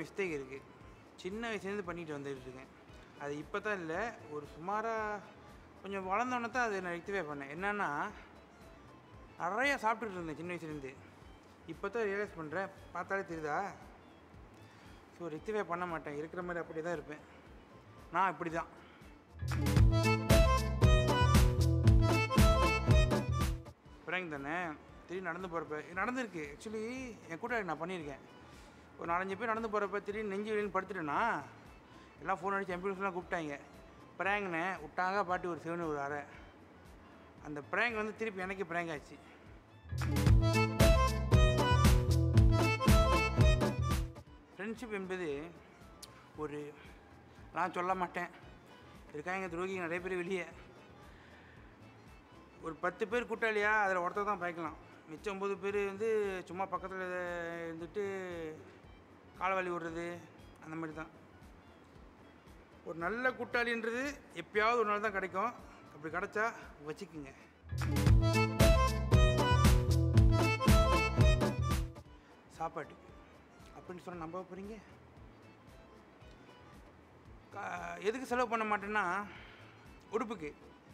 mistake இருக்குது சின்ன வயசுலேருந்து பண்ணிட்டு வந்துட்டு இருக்கேன் அது இப்போ தான் இல்லை ஒரு சுமாராக கொஞ்சம் வளர்ந்தோன்னே தான் அதை நான் ரெக்டிஃபை பண்ணேன் என்னென்னா நிறையா சாப்பிட்டுட்டு இருந்தேன் சின்ன வயசுலேருந்து இப்போ தான் ரியலைஸ் பண்ணுறேன் பார்த்தாலே தெரியுதா ஸோ ரெக்டிஃபை பண்ண மாட்டேன் இருக்கிற மாதிரி அப்படி தான் இருப்பேன் நான் இப்படி தான் பிராங்க் தானே திடீர்னு நடந்து போகிறப்ப இது நடந்திருக்கு ஆக்சுவலி என் கூட நான் பண்ணியிருக்கேன் ஒரு நாலஞ்சு பேர் நடந்து போகிறப்ப திடீர்னு நெஞ்சு வெளியில் படுத்துட்டேன்னா எல்லாம் ஃபோன் அடிச்சு ஆம்புலன்ஸ்லாம் கூப்பிட்டாங்க ப்ராங்க்னே விட்டாங்க பாட்டி ஒரு சிவனு ஒரு அறை அந்த ப்ராங்க் வந்து திருப்பி எனக்கு ப்ராங்க் ஆச்சு ஃப்ரெண்ட்ஷிப் என்பது ஒரு நான் சொல்ல மாட்டேன் இருக்காங்க துரோகிங்க நிறைய பேர் வெளியே ஒரு பத்து பேர் கூட்டாளியா அதில் ஒருத்தர் தான் பயக்கலாம் மிச்சம் ஒம்பது பேர் வந்து சும்மா பக்கத்தில் இருந்துட்டு காலை வலி விடுறது அந்த மாதிரி தான் ஒரு நல்ல கூட்டாளின்றது எப்பயாவது ஒரு நாள் தான் கிடைக்கும் அப்படி கிடைச்சா வச்சுக்குங்க சாப்பாட்டுக்கு அப்படின்னு சொன்னால் நம்ப போகிறீங்க கா- எதுக்கு செலவு பண்ண மாட்டேன்னா உடுப்புக்கு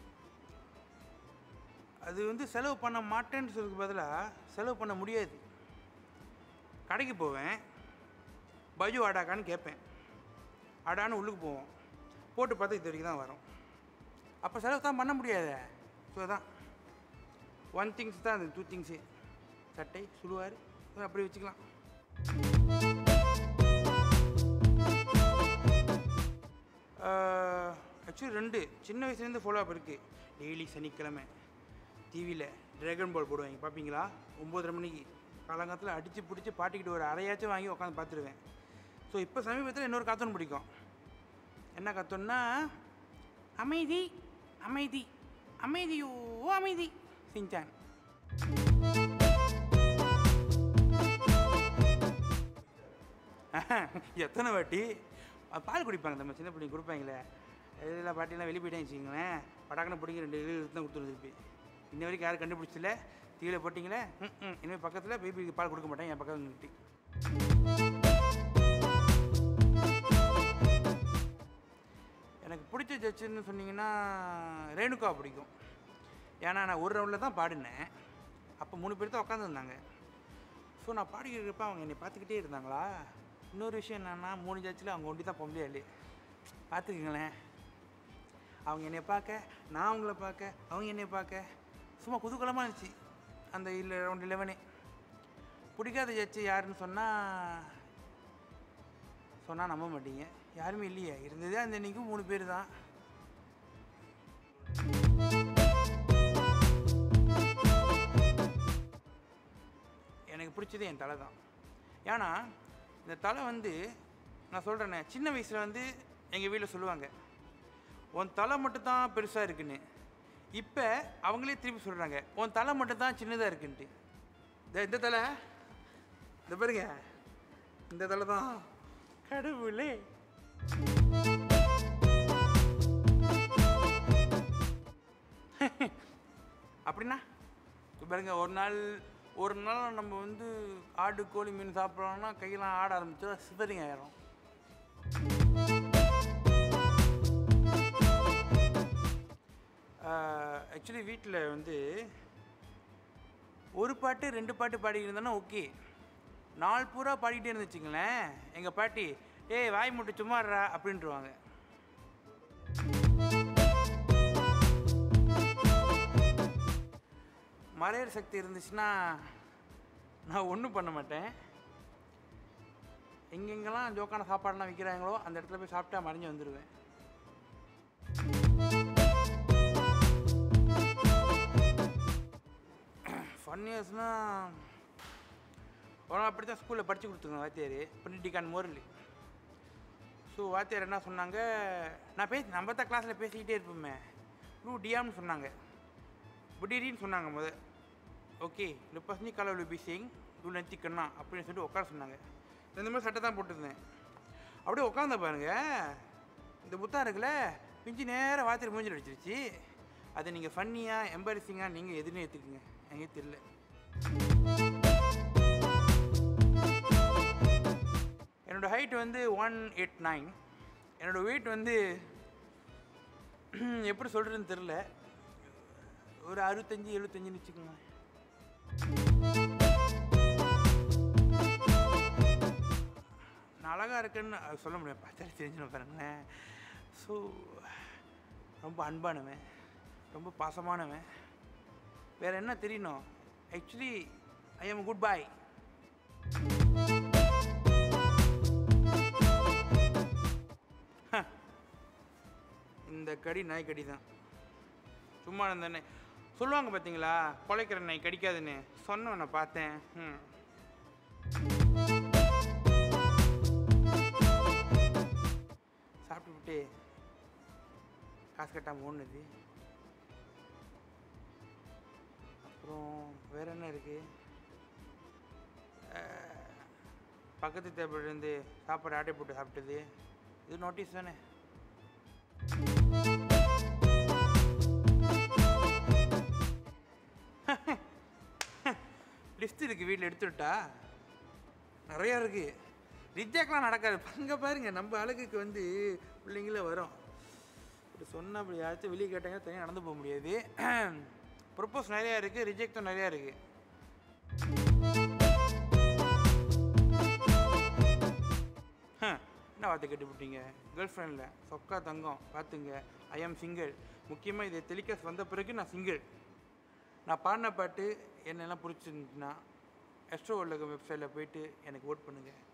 அது வந்து செலவு பண்ண மாட்டேன்னு சொல்றதுக்கு பதிலாக செலவு பண்ண முடியாது கடைக்கு போவேன் பஜு ஆடாக்கான்னு கேட்பேன் ஆடான்னு உள்ளுக்கு போவோம் போட்டு பார்த்தா இது வரைக்கும் தான் வரும் அப்போ செலவு தான் பண்ண முடியாது ஸோ தான் ஒன் திங்ஸ் தான் அது டூ திங்ஸு சட்டை சுடுவார் அப்படி வச்சுக்கலாம் ஆக்சுவலி ரெண்டு சின்ன வயசுலேருந்து ஃபாலோ அப் இருக்குது டெய்லி சனிக்கிழமை டிவியில் ட்ராகன் பால் போடுவாங்க பார்ப்பீங்களா ஒம்போதரை மணிக்கு காலங்காலத்தில் அடித்து பிடிச்சி பாட்டிக்கிட்டு ஒரு அரையாச்சும் வாங்கி உட்காந்து பார்த்துருவேன் ஸோ இப்போ சமீபத்தில் இன்னொரு கார்ட்டூன் பிடிக்கும் என்ன கார்ட்டூன்னா அமைதி அமைதி அமைதியோ அமைதி சிஞ்சான் எத்தனை வாட்டி அஹ் பால் குடிப்பாங்க நம்ம சின்ன பிள்ளைங்க கொடுப்பாங்களே இதெல்லாம் பாட்டிலாம் வெளியே போயிட்டேன்னு வச்சுக்கோங்களேன் பட்டாக்கனை பிடிங்க ரெண்டு இது தான் கொடுத்துரு திருப்பி இன்ன வரைக்கும் யாரும் கண்டுபிடிச்சல தீவிர போட்டிங்களே ம் ம் இனிமேல் பக்கத்தில் பேபிக்கு பால் கொடுக்க மாட்டேன் என் பக்கத்தில் நிறுத்தி எனக்கு பிடிச்ச ஜட்ஜுன்னு சொன்னீங்கன்னா ரேணுகா பிடிக்கும் ஏன்னா நான் ஒரு ரவுண்டில் தான் பாடினேன் அப்போ மூணு பேர் தான் உட்காந்துருந்தாங்க ஸோ நான் பாடிக்கிறப்ப அவங்க என்னை பார்த்துக்கிட்டே இருந்தாங்களா இன்னொரு விஷயம் என்னென்னா மூணு ஜட்ஜில் அவங்க ஒண்டி தான் பொம்பளையாளு பார்த்துக்குங்களேன் அவங்க என்னை பார்க்க நான் அவங்கள பார்க்க அவங்க என்னை பார்க்க சும்மா குதூகலமாக இருந்துச்சு அந்த இல்லை ரவுண்ட் லெவனே பிடிக்காத ஜட்ஜு யாருன்னு சொன்னால் சொன்னால் நம்ப மாட்டீங்க யாருமே இல்லையே இருந்ததே அந்த இன்னைக்கும் மூணு பேர் தான் எனக்கு பிடிச்சது என் தலை தான் ஏன்னா இந்த தலை வந்து நான் சொல்கிறேனே சின்ன வயசில் வந்து எங்கள் வீட்டில் சொல்லுவாங்க உன் தலை மட்டும் தான் பெருசாக இருக்குன்னு இப்போ அவங்களே திருப்பி சொல்கிறாங்க உன் தலை மட்டும் தான் சின்னதாக இருக்குன்ட்டு இந்த இந்த தலை இந்த பாருங்க இந்த தலை தான் கடவுளே அப்படின்னா இப்ப பாருங்க ஒரு நாள் ஒரு நாள் நம்ம வந்து ஆடு கோழி மீன் சாப்பிட்றோம்னா கையெல்லாம் ஆட ஆரம்பிச்சா சிதறிங்க ஆயிரும் ஆக்சுவலி வீட்டில் வந்து ஒரு பாட்டு ரெண்டு பாட்டு பாடிக்கிட்டு இருந்தோன்னா ஓகே நாள் பூரா பாடிக்கிட்டே இருந்துச்சுங்களேன் எங்கள் பாட்டி ஏய் வாய் முட்டு சும்மாடுறா அப்படின்ட்டுருவாங்க மறையிற சக்தி இருந்துச்சுன்னா நான் ஒன்றும் பண்ண மாட்டேன் எங்கெங்கெல்லாம் ஜோக்கான சாப்பாடுலாம் விற்கிறாங்களோ அந்த இடத்துல போய் சாப்பிட்டா மறைஞ்சு வந்துடுவேன் ஃபன்னியர்ஸ்னால் ஒரு நாள் அப்படி தான் ஸ்கூலில் படித்து கொடுத்துருங்க வாத்தியார் பிரிட்டிகான் மோரலி ஸோ வாத்தியார் என்ன சொன்னாங்க நான் பேசி நம்ம தான் கிளாஸில் பேசிக்கிட்டே இருப்போமே ரூ டியாம்னு சொன்னாங்க புடிரின்னு சொன்னாங்க முத ஓகே லுப்பஸ்னி கலர் பி சிங் ரூ நத்தி கண்ணா அப்படின்னு சொல்லிட்டு உட்கார சொன்னாங்க இந்த மாதிரி சட்டை தான் போட்டிருந்தேன் அப்படியே உட்காந்த பாருங்க இந்த புத்தகம் இருக்குல்ல பிஞ்சு நேராக வாத்தியார் மூஞ்சில் அடிச்சிருச்சு அதை நீங்கள் ஃபன்னியாக எம்பரசிங்காக நீங்கள் எதுன்னு ஏற்றுக்குங்க எனக்கு தெரியல என்னோட என்னோடய ஹைட் வந்து ஒன் எயிட் நைன் என்னோடய வெயிட் வந்து எப்படி சொல்கிறதுன்னு தெரில ஒரு அறுபத்தஞ்சி எழுபத்தஞ்சுன்னு வச்சுக்கோங்க நான் அழகாக இருக்கேன்னு அது சொல்ல முடியாது பார்த்தாலே தெரிஞ்சுன்னு பாருங்களேன் ஸோ ரொம்ப அன்பானவன் ரொம்ப பாசமானவன் வேறு என்ன தெரியணும் actually I am good boy இந்த கடி நாய் கடி தான் சும்மா இருந்தேனே சொல்லுவாங்க பார்த்தீங்களா குலைக்கிற நாய் கடிக்காதுன்னு சொன்னவனை பார்த்தேன் ம் சாப்பிட்டு விட்டு காசு கட்டாமல் ஓடுனது அப்புறம் வேற என்ன இருக்கு அஹ், பக்கத்து டேபிள்லேருந்து சாப்பாடு ஆட்டை போட்டு சாப்பிட்டது இது நோட்டீஸ் தானே லிஸ்ட் இருக்கு வீட்டில் எடுத்துட்டா நிறையா இருக்கு ரிஜெக்ட்லாம் நடக்காது அங்கே பாருங்க நம்ம அழகுக்கு வந்து பிள்ளைங்களே வரும் இப்படி சொன்னால் அப்படி யாராச்சும் வெளியே கேட்டாங்க தனியாக நடந்து போக முடியாது ப்ரொப்போஸ் நிறையா இருக்குது ரிஜெக்டும் நிறையா இருக்குது என்ன வார்த்தை கேட்டுவிட்டீங்க கேர்ள் ஃப்ரெண்டில் சொக்கா தங்கம் பார்த்துங்க ஐ ஆம் சிங்கிள் முக்கியமாக இது டெலிகாஸ்ட் வந்த பிறகு நான் சிங்கிள் நான் பாடின பாட்டு என்னெல்லாம் பிடிச்சிருந்துச்சுன்னா எஸ்ட்ரோ உலகம் வெப்சைட்டில் போயிட்டு எனக்கு ஓட் பண்ணுங்கள்